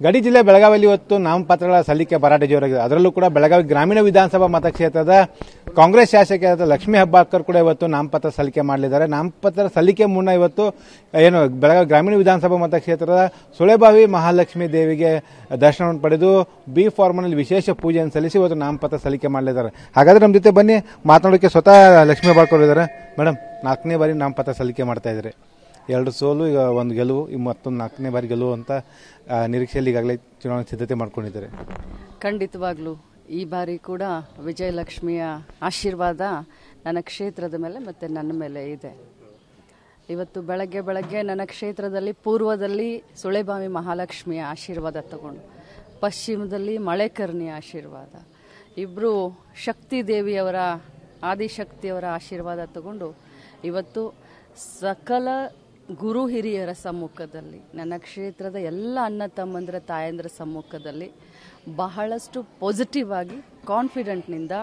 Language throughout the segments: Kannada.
ಗಡಿ ಜಿಲ್ಲೆ ಬೆಳಗಾವಿಯಲ್ಲಿ ಇವತ್ತು ನಾಮಪತ್ರಗಳ ಸಲ್ಲಿಕೆ ಭರಾಟೆ ಜೋರಾಗಿದೆ ಅದರಲ್ಲೂ ಕೂಡ ಬೆಳಗಾವಿ ಗ್ರಾಮೀಣ ವಿಧಾನಸಭಾ ಮತಕ್ಷೇತ್ರದ ಕಾಂಗ್ರೆಸ್ ಶಾಸಕಿಯಾದ ಲಕ್ಷ್ಮೀ ಹೆಬ್ಬಾಳ್ಕರ್ ಕೂಡ ಇವತ್ತು ನಾಮಪತ್ರ ಸಲ್ಲಿಕೆ ಮಾಡಲಿದ್ದಾರೆ ನಾಮಪತ್ರ ಸಲ್ಲಿಕೆ ಮುನ್ನ ಇವತ್ತು ಏನು ಬೆಳಗಾವಿ ಗ್ರಾಮೀಣ ವಿಧಾನಸಭಾ ಮತಕ್ಷೇತ್ರದ ಸುಳೆಬಾವಿ ಮಹಾಲಕ್ಷ್ಮಿ ದೇವಿಗೆ ದರ್ಶನವನ್ನು ಪಡೆದು ಬಿ ಫಾರ್ಮನಲ್ಲಿ ವಿಶೇಷ ಪೂಜೆಯನ್ನು ಸಲ್ಲಿಸಿ ಇವತ್ತು ನಾಮಪತ್ರ ಸಲ್ಲಿಕೆ ಮಾಡಲಿದ್ದಾರೆ ಹಾಗಾದ್ರೆ ನಮ್ಮ ಜೊತೆ ಬನ್ನಿ ಮಾತನಾಡೋಕ್ಕೆ ಸ್ವತಃ ಲಕ್ಷ್ಮೀ ಹೆಬ್ಬಾಳ್ಕರ್ ಇದ್ದಾರೆ ಮೇಡಮ್ ನಾಲ್ಕನೇ ಬಾರಿ ನಾಮಪತ್ರ ಸಲ್ಲಿಕೆ ಮಾಡ್ತಾ ಇದ್ದಾರೆ ಎರಡು ಸೋಲು ಈಗ ಒಂದು ಗೆಲುವು ಈಗ ಮತ್ತೊಂದು ನಾಲ್ಕನೇ ಬಾರಿ ಗೆಲುವು ಅಂತ ಆ, ನಿರೀಕ್ಷೆಯಲ್ಲಿ ಈಗಾಗಲೇ ಚುನಾವಣೆ ಸಿದ್ಧತೆ ಮಾಡ್ಕೊಂಡಿದ್ದಾರೆ ಖಂಡಿತವಾಗ್ಲೂ ಈ ಬಾರಿ ಕೂಡ ವಿಜಯಲಕ್ಷ್ಮಿಯ ಆಶೀರ್ವಾದ ನನ್ನ ಕ್ಷೇತ್ರದ ಮೇಲೆ ಮತ್ತು ನನ್ನ ಮೇಲೆ ಇದೆ ಇವತ್ತು ಬೆಳಗ್ಗೆ ಬೆಳಗ್ಗೆ ನನ್ನ ಕ್ಷೇತ್ರದಲ್ಲಿ ಪೂರ್ವದಲ್ಲಿ ಸುಳೆಬಾವಿ ಮಹಾಲಕ್ಷ್ಮಿಯ ಆಶೀರ್ವಾದ ತಗೊಂಡು ಪಶ್ಚಿಮದಲ್ಲಿ ಮಳೆಕರ್ಣಿಯ ಆಶೀರ್ವಾದ ಇಬ್ಬರು ಶಕ್ತಿ ದೇವಿಯವರ ಆದಿಶಕ್ತಿಯವರ ಆಶೀರ್ವಾದ ತಗೊಂಡು ಇವತ್ತು ಸಕಲ ಗುರು ಹಿರಿಯರ ಸಮ್ಮುಖದಲ್ಲಿ ನನ್ನ ಕ್ಷೇತ್ರದ ಎಲ್ಲ ಅಣ್ಣ ತಮ್ಮಂದಿರ ತಾಯಂದಿರ ಸಮ್ಮುಖದಲ್ಲಿ ಬಹಳಷ್ಟು ಪಾಸಿಟಿವ್ ಆಗಿ ಕಾನ್ಫಿಡೆಂಟ್ನಿಂದ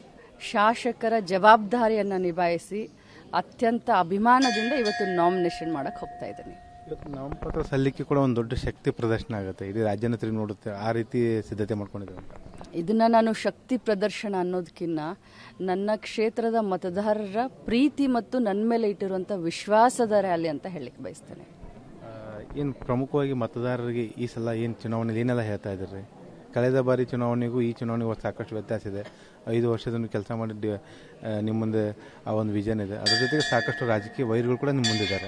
ಶಾಸಕರ ಜವಾಬ್ದಾರಿಯನ್ನು ನಿಭಾಯಿಸಿ ಅತ್ಯಂತ ಅಭಿಮಾನದಿಂದ ಇವತ್ತು ನಾಮಿನೇಷನ್ ಮಾಡಕ್ಕೆ ಹೋಗ್ತಾ ಇದ್ದೀನಿ ಇವತ್ತು ನಾಮಪತ್ರ ಸಲ್ಲಿಕೆ ಕೂಡ ಒಂದು ದೊಡ್ಡ ಶಕ್ತಿ ಪ್ರದರ್ಶನ ಆಗುತ್ತೆ ಇಡೀ ರಾಜ್ಯನ ತಿರುಗಿ ನೋಡುತ್ತೆ ಆ ರೀತಿ ಸಿದ್ಧತೆ ಮಾಡ್ಕೊಂಡಿದ್ದೇವೆ ಅಂತ ಇದನ್ನ ನಾನು ಶಕ್ತಿ ಪ್ರದರ್ಶನ ಅನ್ನೋದಕ್ಕಿಂತ ನನ್ನ ಕ್ಷೇತ್ರದ ಮತದಾರರ ಪ್ರೀತಿ ಮತ್ತು ನನ್ನ ಮೇಲೆ ಇಟ್ಟಿರುವಂಥ ವಿಶ್ವಾಸದ ರ್ಯಾಲಿ ಅಂತ ಹೇಳಲಿಕ್ಕೆ ಬಯಸ್ತೇನೆ ಏನು ಪ್ರಮುಖವಾಗಿ ಮತದಾರರಿಗೆ ಈ ಸಲ ಏನು ಚುನಾವಣೆಯಲ್ಲಿ ಏನೆಲ್ಲ ಹೇಳ್ತಾ ಇದ್ದಾರೆ ಕಳೆದ ಬಾರಿ ಚುನಾವಣೆಗೂ ಈ ಚುನಾವಣೆಗೂ ಸಾಕಷ್ಟು ವ್ಯತ್ಯಾಸ ಇದೆ ಐದು ವರ್ಷದಿಂದ ಕೆಲಸ ಮಾಡಿ ನಿಮ್ಮ ಮುಂದೆ ಆ ಒಂದು ವಿಷನ್ ಇದೆ ಅದ್ರ ಜೊತೆಗೆ ಸಾಕಷ್ಟು ರಾಜಕೀಯ ವೈರಿಗಳು ಕೂಡ ನಿಮ್ಮ ಮುಂದಿದ್ದಾರೆ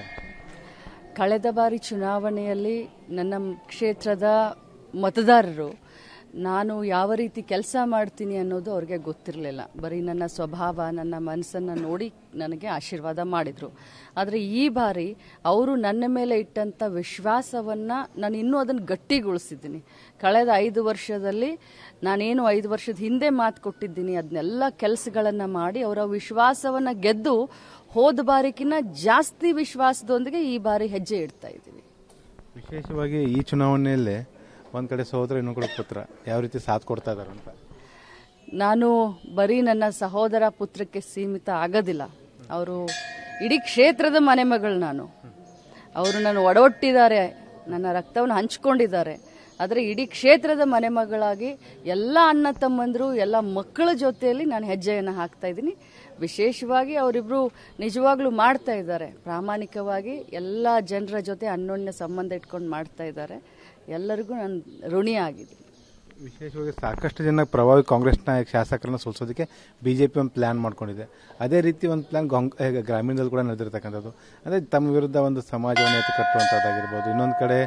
ಕಳೆದ ಬಾರಿ ಚುನಾವಣೆಯಲ್ಲಿ ನನ್ನ ಕ್ಷೇತ್ರದ ಮತದಾರರು ನಾನು ಯಾವ ರೀತಿ ಕೆಲಸ ಮಾಡ್ತೀನಿ ಅನ್ನೋದು ಅವ್ರಿಗೆ ಗೊತ್ತಿರಲಿಲ್ಲ ಬರೀ ನನ್ನ ಸ್ವಭಾವ ನನ್ನ ಮನಸ್ಸನ್ನು ನೋಡಿ ನನಗೆ ಆಶೀರ್ವಾದ ಮಾಡಿದರು ಆದರೆ ಈ ಬಾರಿ ಅವರು ನನ್ನ ಮೇಲೆ ಇಟ್ಟಂಥ ವಿಶ್ವಾಸವನ್ನು ನಾನು ಇನ್ನೂ ಅದನ್ನು ಗಟ್ಟಿಗೊಳಿಸಿದ್ದೀನಿ ಕಳೆದ ಐದು ವರ್ಷದಲ್ಲಿ ನಾನೇನು ಐದು ವರ್ಷದ ಹಿಂದೆ ಮಾತು ಕೊಟ್ಟಿದ್ದೀನಿ ಅದನ್ನೆಲ್ಲ ಕೆಲಸಗಳನ್ನು ಮಾಡಿ ಅವರ ವಿಶ್ವಾಸವನ್ನು ಗೆದ್ದು ಹೋದ ಬಾರಿಕಿನ್ನ ಜಾಸ್ತಿ ವಿಶ್ವಾಸದೊಂದಿಗೆ ಈ ಬಾರಿ ಹೆಜ್ಜೆ ಇಡ್ತಾ ಇದ್ದೀವಿ ವಿಶೇಷವಾಗಿ ಈ ಚುನಾವಣೆಯಲ್ಲೇ ಒಂದು ಕಡೆ ಸಹೋದರ ಇನ್ನೊಂದು ಕಡೆ ಪುತ್ರ ಯಾವ ರೀತಿ ಸಾಥ್ ಕೊಡ್ತಾ ಇದ್ದಾರೆ ಅಂತ ನಾನು ಬರೀ ನನ್ನ ಸಹೋದರ ಪುತ್ರಕ್ಕೆ ಸೀಮಿತ ಆಗೋದಿಲ್ಲ ಅವರು ಇಡೀ ಕ್ಷೇತ್ರದ ಮನೆ ಮಗಳು ನಾನು ಅವರು ನಾನು ಒಡೊಟ್ಟಿದ್ದಾರೆ ನನ್ನ ರಕ್ತವನ್ನು ಹಂಚ್ಕೊಂಡಿದ್ದಾರೆ ಆದರೆ ಇಡೀ ಕ್ಷೇತ್ರದ ಮನೆ ಮಗಳಾಗಿ ಎಲ್ಲ ಅಣ್ಣ ತಮ್ಮಂದರು ಎಲ್ಲ ಮಕ್ಕಳ ಜೊತೆಯಲ್ಲಿ ನಾನು ಹೆಜ್ಜೆಯನ್ನು ಹಾಕ್ತಾ ಇದ್ದೀನಿ ವಿಶೇಷವಾಗಿ ಅವರಿಬ್ಬರು ನಿಜವಾಗ್ಲೂ ಮಾಡ್ತಾ ಇದ್ದಾರೆ ಪ್ರಾಮಾಣಿಕವಾಗಿ ಎಲ್ಲ ಜನರ ಜೊತೆ ಅನ್ಯೋನ್ಯ ಸಂಬಂಧ ಇಟ್ಕೊಂಡು ಮಾಡ್ತಾ ಇದ್ದಾರೆ ಎಲ್ಲರಿಗೂ ನಾನು ಋಣಿಯಾಗಿದ್ದೀನಿ ವಿಶೇಷವಾಗಿ ಸಾಕಷ್ಟು ಜನ ಪ್ರಭಾವಿ ಕಾಂಗ್ರೆಸ್ ನಾಯಕ ಶಾಸಕರನ್ನ ಸೋಲಿಸೋದಕ್ಕೆ ಬಿಜೆಪಿ ಒಂದು ಪ್ಲಾನ್ ಮಾಡ್ಕೊಂಡಿದೆ ಅದೇ ರೀತಿ ಒಂದು ಪ್ಲಾನ್ ಗ್ರಾಮೀಣದಲ್ಲಿ ಕೂಡ ನಡೆದಿರ್ತಕ್ಕಂಥದ್ದು ಅಂದರೆ ತಮ್ಮ ವಿರುದ್ಧ ಒಂದು ಸಮಾಜವನ್ನು ಎತ್ತು ಕಟ್ಟುವಂಥದ್ದಾಗಿರ್ಬೋದು ಇನ್ನೊಂದು ಕಡೆ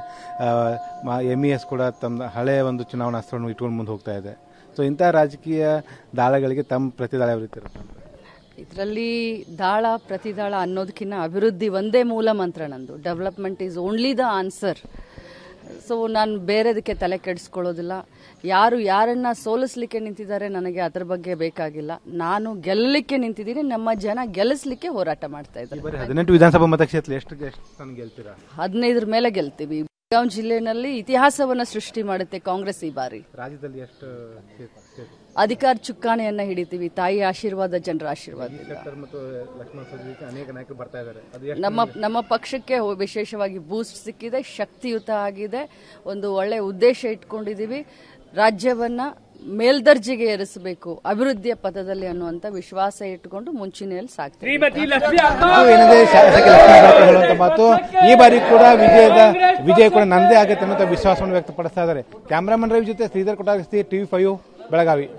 ಎಮ್ ಇ ಎಸ್ ಕೂಡ ತಮ್ಮ ಹಳೆಯ ಒಂದು ಚುನಾವಣಾ ಅಸ್ತ್ರವನ್ನು ಇಟ್ಕೊಂಡು ಮುಂದೆ ಹೋಗ್ತಾ ಇದೆ ಸೊ ಇಂಥ ರಾಜಕೀಯ ದಾಳಗಳಿಗೆ ತಮ್ಮ ಪ್ರತಿದಾಳ ಯಾವ ರೀತಿ ಇರುತ್ತೆ ಅಂತ ಇದರಲ್ಲಿ ದಾಳ ಪ್ರತಿದಾಳ ಅನ್ನೋದಕ್ಕಿಂತ ಅಭಿವೃದ್ಧಿ ಒಂದೇ ಮೂಲ ಮಂತ್ರ ನಂದು development is only the answer so ನಾನು ಬೇರೆದಕ್ಕೆ ತಲೆ ಕೆಡಿಸ್ಕೊಳ್ಳೋದಿಲ್ಲ ಯಾರು ಯಾರನ್ನ ಸೋಲಿಸ್ಲಿಕ್ಕೆ ನಿಂತಿದ್ದಾರೆ ನನಗೆ ಅದ್ರ ಬಗ್ಗೆ ಬೇಕಾಗಿಲ್ಲ ನಾನು ಗೆಲ್ಲಲಿಕ್ಕೆ ನಿಂತಿದ್ದೀನಿ ನಮ್ಮ ಜನ ಗೆಲ್ಲಿಸ್ಲಿಕ್ಕೆ ಹೋರಾಟ ಮಾಡ್ತಾ ಈ ಇದ್ದಾರೆ ಬಾರಿ ಹದಿನೆಂಟು ವಿಧಾನಸಭಾ ಮತಕ್ಷೇತ್ರ ಎಷ್ಟು ಎಷ್ಟು ಸ್ಥಾನ ಗೆಲ್ತೀರಾ ಹದಿನೈದರ ಮೇಲೆ ಗೆಲ್ತೀವಿ ಬೆಳಗಾವಿ ಜಿಲ್ಲೆನಲ್ಲಿ ಇತಿಹಾಸವನ್ನ ಸೃಷ್ಟಿ ಮಾಡುತ್ತೆ ಕಾಂಗ್ರೆಸ್ ಈ ಬಾರಿ ರಾಜ್ಯದಲ್ಲಿ ಎಷ್ಟು ಕ್ಷೇತ್ರ- ಕ್ಷೇತ್ರ? ಅಧಿಕಾರ ಚುಕ್ಕಾಣಿಯನ್ನ ಹಿಡಿತೀವಿ ತಾಯಿ ಆಶೀರ್ವಾದ ಜನರ ಆಶೀರ್ವಾದದಿಂದ ಶೆಟ್ಟರ್ ಮತ್ತು ಲಕ್ಷ್ಮಣ ಸವದಿ ಅನೇಕ ನಾಯಕರು ಬರ್ತಾ ಇದ್ದಾರೆ ಅದು ಎಷ್ಟು ನಮ್ಮ ನಮ್ಮ ಪಕ್ಷಕ್ಕೆ ಹೊ- ವಿಶೇಷವಾಗಿ ಬೂಸ್ಟ್ ಸಿಕ್ಕಿದೆ ಶಕ್ತಿಯುತ ಆಗಿದೆ ಒಂದು ಒಳ್ಳೆ ಉದ್ದೇಶ ಇಟ್ಕೊಂಡಿದೀವಿ ರಾಜ್ಯವನ್ನ ಮೇಲ್ದರ್ಜೆಗೆ ಏರಿಸಬೇಕು ಅಭಿವೃದ್ಧಿಯ ಪಥದಲ್ಲಿ ಅನ್ನುವಂತ ವಿಶ್ವಾಸ ಇಟ್ಟುಕೊಂಡು ಮುಂಚೂಣಿಯಲ್ಲಿ ಸಾಕ್ತೀವಿ ಇದು ಏನಿದೆ ಶಾಸಕ ಲಕ್ಷ್ಮೀ ಹೆಬ್ಬಾಳ್ಕರ್ ಹೇಳುವಂತ ಮಾತು ಈ ಬಾರಿ ಕೂಡ ವಿಜಯದ ವಿಜಯ ಕೂಡ ನಂದೇ ಆಗುತ್ತೆ ಅನ್ನೋ ವಿಶ್ವಾಸವನ್ನು ವ್ಯಕ್ತಪಡಿಸ್ತಾ ಇದ್ದಾರೆ ಕ್ಯಾಮ್ರಾಮನ್ ರವಿ ಜೊತೆ ಶ್ರೀಧರ್ ಕೊಟ್ಟಾಗಸ್ತಿ ಟಿವಿ ಫೈವ್ ಬೆಳಗಾವಿ